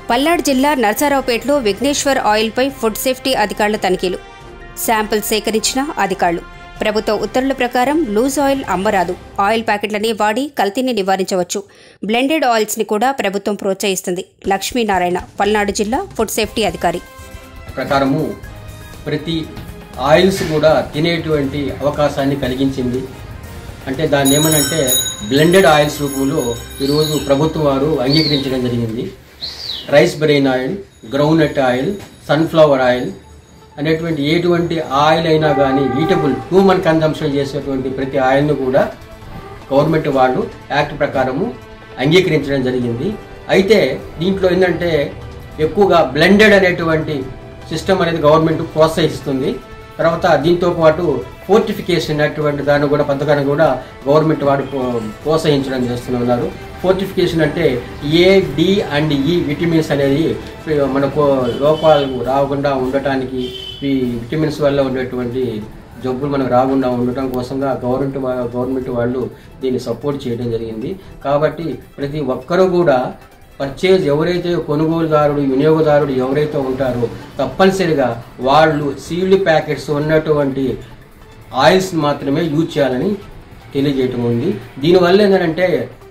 పల్నాడు జిల్లా నర్సారావుపేటలో విఘ్నేశ్వర్ ఆయిల్పై ఫుడ్ సేఫ్టీ అధికారుల తనిఖీలు శాంపిల్ సేకరించిన అధికారులు ప్రభుత్వ ఉత్తర్వుల ప్రకారం లూజ్ ఆయిల్ అమ్మరాదు ఆయిల్ ప్యాకెట్లని వాడి కల్తీని నివారించవచ్చు బ్లెండెడ్ ఆయిల్స్ని కూడా ప్రభుత్వం ప్రోత్సహిస్తుంది లక్ష్మీనారాయణ పల్నాడు జిల్లా ఫుడ్ సేఫ్టీ అధికారి ప్రకారము ప్రతి ఆయిల్స్ కూడా తినేటువంటి అవకాశాన్ని కలిగించింది అంటే దాన్ని ఏమనంటే బ్లెండెడ్ ఆయిల్స్ రూపంలో ఈరోజు ప్రభుత్వం వారు అంగీకరించడం జరిగింది rice bran oil groundnut oil sunflower oil అనేటువంటి ఎటువంటి ఆయిల్ అయినా కానీ ఈటబుల్ హ్యూమన్ కన్జంప్షన్ చేసేటువంటి ప్రతి ఆయిల్ను కూడా గవర్నమెంట్ వాళ్ళు యాక్ట్ ప్రకారము అంగీకరించడం జరిగింది అయితే దీంట్లో ఏంటంటే ఎక్కువగా బ్లెండెడ్ అనేటువంటి సిస్టమ్ అనేది గవర్నమెంట్ ప్రోత్సహిస్తుంది తర్వాత దీంతో పాటు ఫోర్టిఫికేషన్ అటువంటి దాన్ని కూడా పథకాన్ని కూడా గవర్నమెంట్ వాడు ప్రో- ప్రోత్సహించడం చేస్తున్నారు ఫోర్టిఫికేషన్ అంటే A D and E vitamins అనేది మనకు లోపాలు రాకుండా ఉండటానికి ఈ విటమిన్స్ వల్ల ఉండేటువంటి జబ్బులు మనకు రాకుండా ఉండటం కోసంగా గవర్నమెంట్ వా- గవర్నమెంట్ వాళ్ళు దీన్ని సపోర్ట్ చేయడం జరిగింది కాబట్టి ప్రతి ఒక్కరూ కూడా పర్చేజ్ ఎవరైతే కొనుగోలుదారుడు వినియోగదారుడు ఎవరైతే ఉంటారో తప్పనిసరిగా వాళ్ళు సీల్డ్ ప్యాకెట్స్ ఉన్నటువంటి ఆయిల్స్ మాత్రమే యూజ్ చేయాలని తెలియజేయటం ఉంది దీనివల్ల ఏంటంటే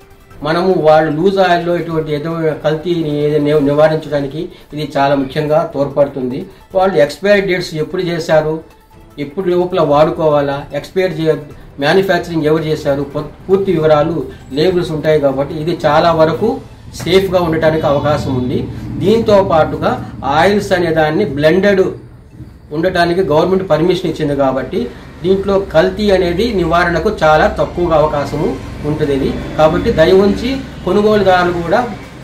మనము వాళ్ళు లూజ్ ఆయిల్లో ఇటువంటి ఏదో కల్తీని ఏదైనా నివారించడానికి ఇది చాలా ముఖ్యంగా తోడ్పడుతుంది వాళ్ళు ఎక్స్పైరీ డేట్స్ ఎప్పుడు చేశారు ఎప్పుడు లోపల వాడుకోవాలా ఎక్స్పైర్ చే మ్యానుఫ్యాక్చరింగ్ ఎవరు చేశారు పొ- పూర్తి వివరాలు లేబుల్స్ ఉంటాయి కాబట్టి ఇది చాలా వరకు సేఫ్గా ఉండటానికి అవకాశం ఉంది దీంతో పాటుగా ఆయిల్స్ అనే దాన్ని బ్లెండెడ్ ఉండటానికి గవర్నమెంట్ పర్మిషన్ ఇచ్చింది కాబట్టి దీంట్లో కల్తీ అనేది నివారణకు చాలా తక్కువగా అవకాశము ఉంటుంది ఇది కాబట్టి దయ ఉంచి కొనుగోలుదారులు కూడా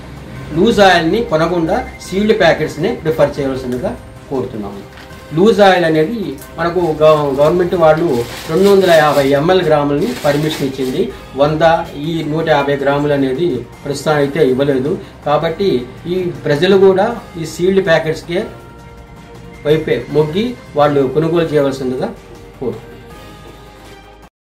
లూజ్ ఆయిల్ని కొనకుండా సీల్డ్ ప్యాకెట్స్ని ప్రిఫర్ చేయవలసిందిగా కోరుతున్నాము లూజ్ ఆయిల్ అనేది మనకు గవ- గవర్నమెంట్ వాళ్ళు రెండు వందల యాభై ఎంఎల్ గ్రాములని పర్మిషన్ ఇచ్చింది వంద ఈ నూట యాభై గ్రాములు అనేది ప్రస్తుతం అయితే ఇవ్వలేదు కాబట్టి ఈ ప్రజలు కూడా ఈ సీల్డ్ ప్యాకెట్స్కే వైపే మొగ్గి వాళ్ళు కొనుగోలు చేయవలసిందిగా కోరుతున్నాను